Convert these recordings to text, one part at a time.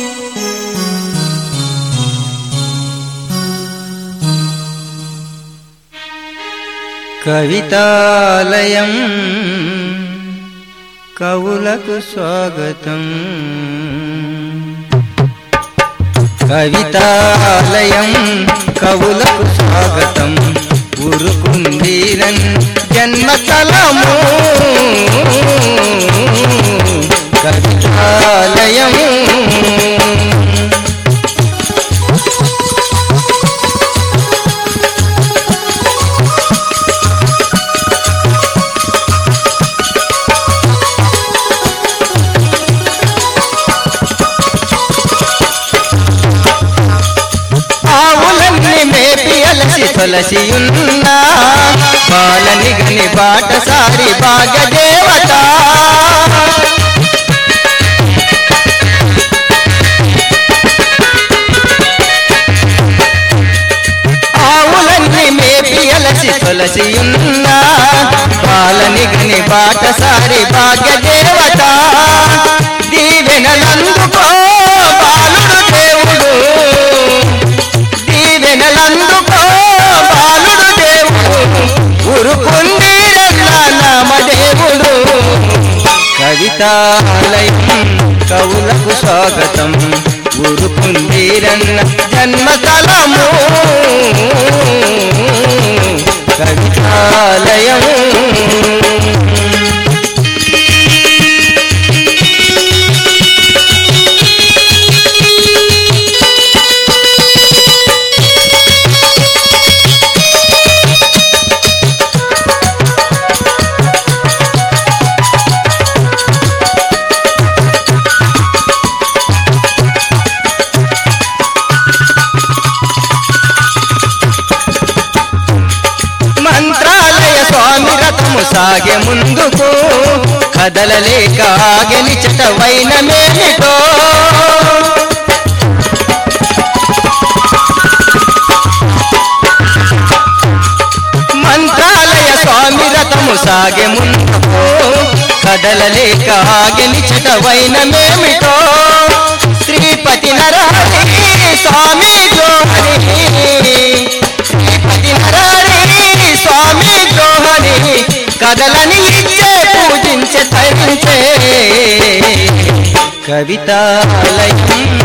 కవితాలయం కవులకు స్వాగతం కవితాలయం కవులకు స్వాగతం ఉరుకుందీరన్ జన్మతలము కవితాలయం ఆవులన్నీ మేపి అలసి తొలసి ఉన్నా పాలని గని బాటసారి భాగదేవత ఆవులన్నీ మేపి అలసి తొలసి ఉన్నా పాలని గని బాటసారి భాగ్యదేవత దీవెనలందుకో బాలుడు దేవుడు దీవెనలందుకో బాలుడు దేవుడు ఉరుకుందీరల్ల నామదేవుడు కవితాలయం కవులకు స్వాగతం ఉరుకుందీరన్న జన్మతలము కవితాలయం మంత్రాలయ స్వామి రథము సాగే ముందుకు కదలలేక ఆగని చటవైన మేమిటో మంత్రాలయ స్వామి రథము సాగే ముందుకు కదలలేక ఆగని చటవైన మేమిటో శ్రీపతి నరహరి స్వామి జోహరి శ్రీపతి నరహరి స్వామి జోహరి కదలని ఇచ్చే పూజించే తరించే కవితాలయం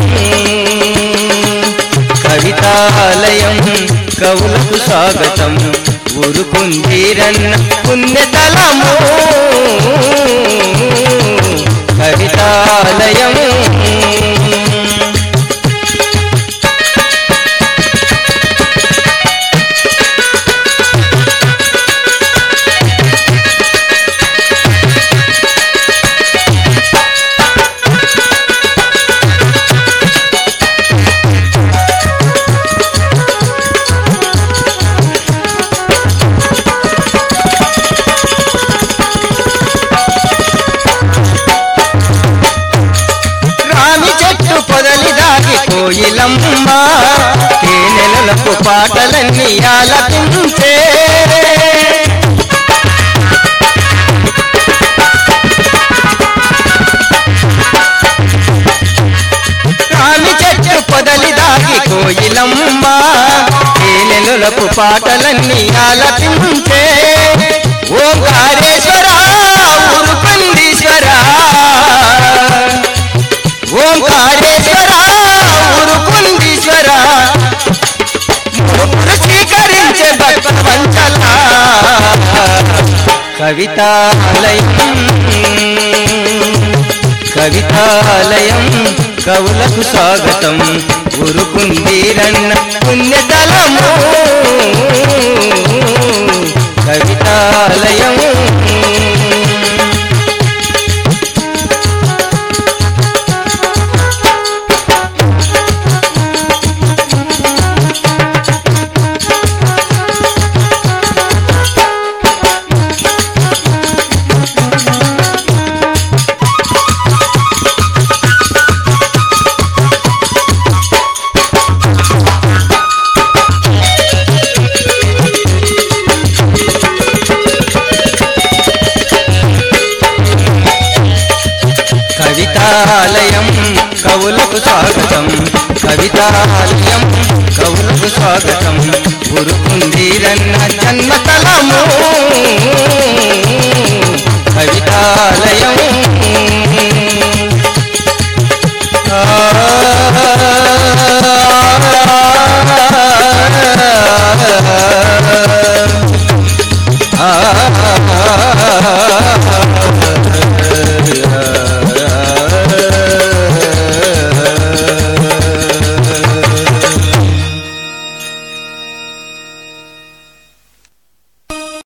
కవితాలయం కవులకు స్వాగతం ఉరుకుందీరన్న పుణ్యతలము కవితాలయం రామి చెట్టు పొదలి దాగి కోయిలమ్మ తేనెలకు పాటలన్నీ ఆలపించే రామి చెట్టు పొదలి దాగి కోయిలమ్మ తేనెలకు పాటలన్నీ ఆలపించే ఓంకారేశ్వర ఉరుకుందీశ్వర ఓంకారేశ్వర ఉరుకుందీశ్వర ముగ్గురు స్వీకరించే భక్తవంచల కవితాలయం కవితాలయం కవులకు స్వాగతం ఉరుకుందీరన్న పుణ్యతలము కవితాలయం కవులకు స్వాగతం కవితాలయం కవులకు స్వాగతం గురుకుందీరన్న జన్మతలము